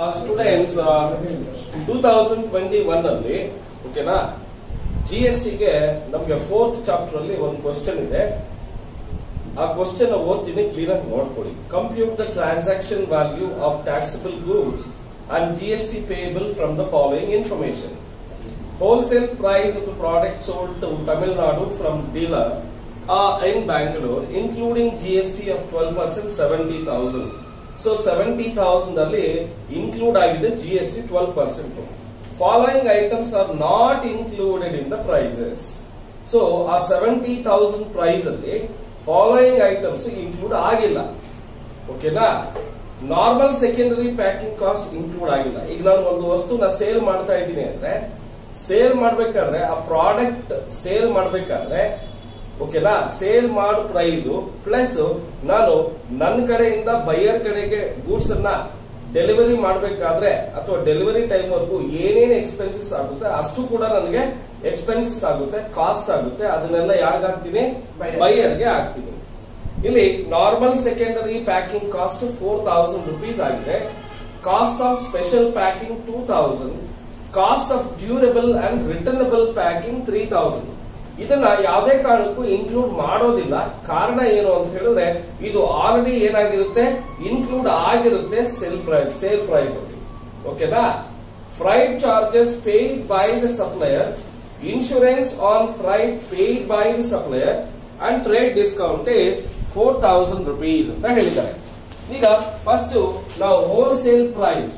Students two thousand twenty one ಅಲ್ಲಿ ಓಕೆನಾ G S ಟಿಗೆ ನಮ್ಗೆ ಫೋರ್ತ್ ಚಾಪ್ಟರ್ ಅಲ್ಲಿ ಒಂದು ಕ್ವಶನ್ ಇದೆ ಆ ಕ್ವಶನ್ ಓದ್ತೀನಿ ಕ್ಲೀನ್ ಆಗಿ ನೋಡ್ಕೊಳ್ಳಿ compute the transaction value of taxable goods and G S T payable from the following information wholesale price of the product sold to Tamil Nadu from dealer uh, in Bangalore, including GST of 12%, 70,000. So 70,000 ಅಲ್ಲಿ include ಆಗಿದೆ GST 12%. Following items are not included in the prices. So ಆ 70,000 price ಅಲ್ಲಿ following items include ಆಗಿಲ್ಲ ಓಕೆನಾ normal secondary packing cost include ಆಗಿಲ್ಲ ಈಗ ನಾನು ಒಂದು ವಸ್ತುನ ಸೇಲ್ ಮಾಡ್ತಾ ಇದ್ದೀನಿ ಅಂದ್ರೆ ಸೇಲ್ ಮಾಡ್ಬೇಕಾದ್ರೆ ಆ ಪ್ರಾಡಕ್ಟ್ ಸೇಲ್ ಮಾಡ್ಬೇಕಾದ್ರೆ ಓಕೆನಾ ಸೇಲ್ ಮಾಡೋ ಪ್ರೈಸ್ ಪ್ಲಸ್ ನಾನು ನನ್ನ ಕಡೆಯಿಂದ ಬೈಯರ್ ಕಡೆಗೆ ಗೂಡ್ಸ್ ಅನ್ನ ಡೆಲಿವರಿ ಮಾಡಬೇಕಾದ್ರೆ ಅಥವಾ ಡೆಲಿವರಿ ಟೈಮ್ ವರ್ಗು ಏನೇನು ಎಕ್ಸ್ಪೆನ್ಸಸ್ ಆಗುತ್ತೆ ಅಷ್ಟು ಕೂಡ ನನಗೆ ಎಕ್ಸ್ಪೆನ್ಸಸ್ ಆಗುತ್ತೆ ಕಾಸ್ಟ್ ಆಗುತ್ತೆ ಅದನ್ನೆಲ್ಲ ಯಾರಿಗ ಹಾಕ್ತೀನಿ Buyer. ಬೈಯರ್ಗೆ ಹಾಕ್ತೀನಿ ಇಲ್ಲಿ normal secondary packing cost four thousand rupees ಆಗಿದೆ cost of special packing two thousand cost of durable and returnable packing three thousand ಇದನ್ನ ಯಾವುದೇ ಕಾರಣಕ್ಕೂ ಇನ್ಕ್ಲೂಡ್ ಮಾಡೋದಿಲ್ಲ ಕಾರಣ ಏನು ಅಂತ ಹೇಳಿದ್ರೆ ಇದು ಆಲ್ರೆಡಿ ಏನಾಗಿರುತ್ತೆ ಇನ್ಕ್ಲೂಡ್ ಆಗಿರುತ್ತೆ ಸೇಲ್ ಪ್ರೈಸ್ ಸೇಲ್ ಪ್ರೈಸ್ ಅಲ್ಲಿ ಓಕೆನಾ freight charges paid by the supplier insurance on freight paid by the supplier and trade discount is four thousand rupees ಅಂತ ಹೇಳಿದ್ದಾರೆ ಈಗ ಫಸ್ಟ್ ನಾವು ಹೋಲ್ಸೇಲ್ ಪ್ರೈಸ್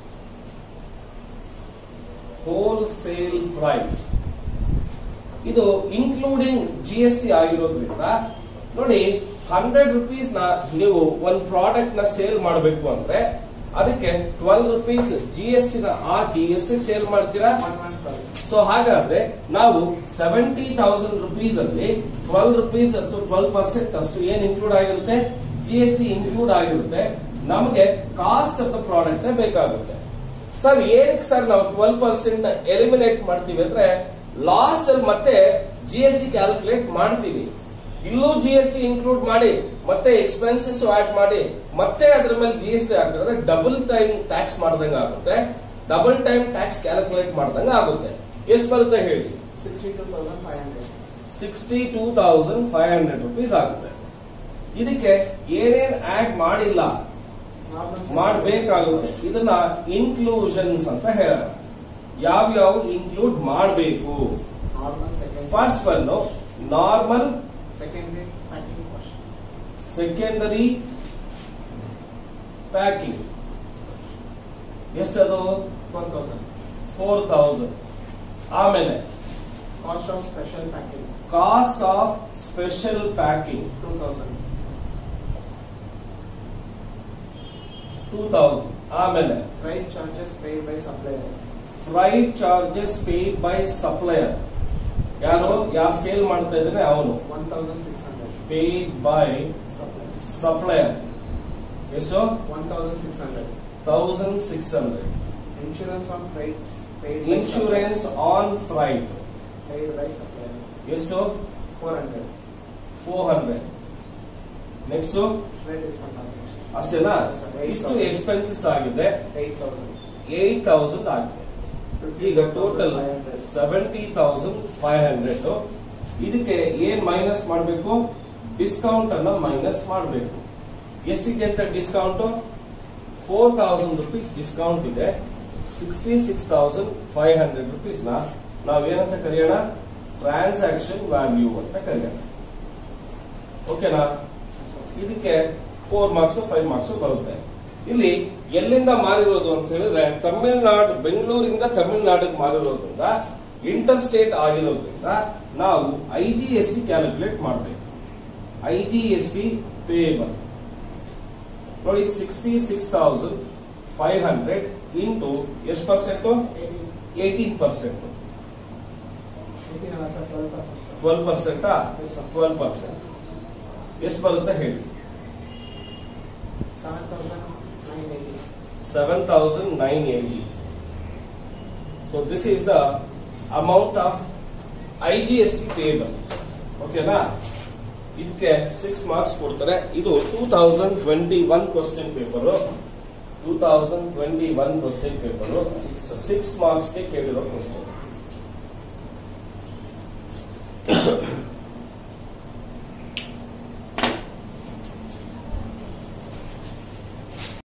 ಹೋಲ್ಸೇಲ್ ಪ್ರೈಸ್ ಇದು including G S T ಆಗಿರೋದ್ರಿಂದ ನೋಡಿ hundred rupees ನ ನೀವು ಒಂದು ಪ್ರಾಡಕ್ಟ್ ನ ಸೇಲ್ ಮಾಡಬೇಕು ಅಂದ್ರೆ ಅದಕ್ಕೆ twelve rupees G S T ನ ಹಾಕಿ ಎಷ್ಟಿಗೆ ಸೇಲ್ ಮಾಡ್ತೀರಾ ಸೊ ಹಾಗಾದ್ರೆ ನಾವು ಸೆವೆಂಟಿ ತೌಸಂಡ್ ರುಪೀಸ್ ಅಲ್ಲಿ ಟ್ವೆಲ್ ರುಪೀಸ್ ಅಥವಾ ಟ್ವೆಲ್ ಪರ್ಸೆಂಟ್ ಅಷ್ಟು ಏನ್ ಇನ್ಕ್ಲೂಡ್ ಆಗಿರುತ್ತೆ ಜಿ ಎಸ್ ಟಿ ಇನ್ಕ್ಲೂಡ್ ಆಗಿರುತ್ತೆ ನಮಗೆ ಕಾಸ್ಟ್ ಆಫ್ ದ ಪ್ರಾಡಕ್ಟ್ ಬೇಕಾಗುತ್ತೆ ಸರ್ ಏನಕ್ಕೆ ಸರ್ ನಾವು ಟ್ವೆಲ್ ಪರ್ಸೆಂಟ್ ಎಲಿಮಿನೇಟ್ ಮಾಡ್ತೀವಿ ಅಂದ್ರೆ ಲಾಸ್ಟ್ ಅಲ್ಲಿ ಮತ್ತೆ ಜಿ ಎಸ್ ಟಿ ಕ್ಯಾಲ್ಕುಲೇಟ್ ಮಾಡ್ತೀವಿ ಇಲ್ಲೂ ಜಿ ಎಸ್ ಟಿ ಇನ್ಕ್ಲೂಡ್ ಮಾಡಿ ಮತ್ತೆ ಎಕ್ಸ್ಪೆನ್ಸಸ್ ಆಡ್ ಮಾಡಿ ಮತ್ತೆ ಅದ್ರ ಮೇಲೆ ಜಿ ಎಸ್ ಟಿ ಹಾಕಿದ್ರೆ ಡಬಲ್ ಟೈಮ್ ಟ್ಯಾಕ್ಸ್ ಮಾಡ್ದಂಗ ಆಗುತ್ತೆ ಡಬಲ್ ಟೈಮ್ ಟ್ಯಾಕ್ಸ್ ಕ್ಯಾಲ್ಕುಲೇಟ್ ಮಾಡ್ದಂಗ ಆಗುತ್ತೆ ಎಷ್ಟು ಬರುತ್ತೆ ಹೇಳಿ sixty two thousand five hundred rupees ಆಗುತ್ತೆ ಇದಕ್ಕೆ ಏನೇನ್ ಆಡ್ ಮಾಡಿಲ್ಲ ಮಾಡಬೇಕಾಗುತ್ತೆ ಇದನ್ನ ಇನ್ಕ್ಲೂಷನ್ಸ್ ಅಂತ ಹೇಳೋಣ ಯಾವ್ಯಾವ ಇನ್ಕ್ಲೂಡ್ ಮಾಡಬೇಕು first one normal secondary packing ಎಷ್ಟದು ಫೋರ್ ತೌಸಂಡ್ ಆಮೇಲೆ cost of special packing cost of special packing two thousand two thousand ಆಮೇಲೆ freight charges paid by supplier freight charges paid by supplier ಯಾರು ಯಾರು sale ಮಾಡ್ತಾ ಇದ್ದಾನೆ ಅವನು one thousand six hundred paid by supplier supplier ಎಷ್ಟು one thousand six hundred thousand six hundred insurance on freights paid insurance on freight paid by supplier ಎಷ್ಟು four hundred four hundred next trade discount ಅಷ್ಟೇನಾ ಇಷ್ಟು expenses ಆಗಿದೆ eight thousand eight thousand ಆಗಿದೆ ಈಗ total seventy thousand five hundred ಇದಕ್ಕೆ ಏನ್ minus ಮಾಡಬೇಕು discount ಅನ್ನ ಮೈನಸ್ ಮಾಡಬೇಕು ಎಷ್ಟಿಗೆ ಅಂತ discount four thousand rupees discount ಇದೆ sixty six thousand five hundred rupees ನ ನಾವೇನಂತ ಕರೆಯೋಣ ಟ್ರಾನ್ಸಾಕ್ಷನ್ ವ್ಯಾಲ್ಯೂ ಅಂತ ಕರೆಯೋಣ ಓಕೆನಾ ಇದಕ್ಕೆ ಫೋರ್ ಮಾರ್ಕ್ಸ್ ಫೈವ್ ಮಾರ್ಕ್ಸ್ ಬರುತ್ತೆ ಇಲ್ಲಿ ಎಲ್ಲಿಂದ ಮಾರಿರೋದು ಅಂತ ಹೇಳಿದ್ರೆ ತಮಿಳುನಾಡು ಬೆಂಗಳೂರಿಂದ ತಮಿಳುನಾಡಿಗೆ ಮಾರಿರೋದ್ರಿಂದ ಇಂಟರ್ ಸ್ಟೇಟ್ ಆಗಿರೋದ್ರಿಂದ ನಾವು I G S T calculate ಮಾಡಬೇಕು I G S T payable ನೋಡಿ sixty six thousand five hundred into ಎಷ್ಟು ಪರ್ಸೆಂಟ್ ಏಟೀನ್ ಪರ್ಸೆಂಟ್ ಟ್ವೆಲ್ ಪರ್ಸೆಂಟಾ ಟ್ವೆಲ್ ಪರ್ಸೆಂಟ್ ಎಷ್ಟು ಬರುತ್ತೆ ಹೇಳಿ seven thousand nine eighty seven thousand nine eighty. So this is the amount of IGST payable. ಓಕೆನಾ ಇದಕ್ಕೆ six marks ಕೊಡ್ತಾರೆ ಇದು two thousand twenty one question paper two thousand twenty one question paper six ಮಾರ್ಕ್ಸ್ಗೆ ಕೇಳಿರೋ question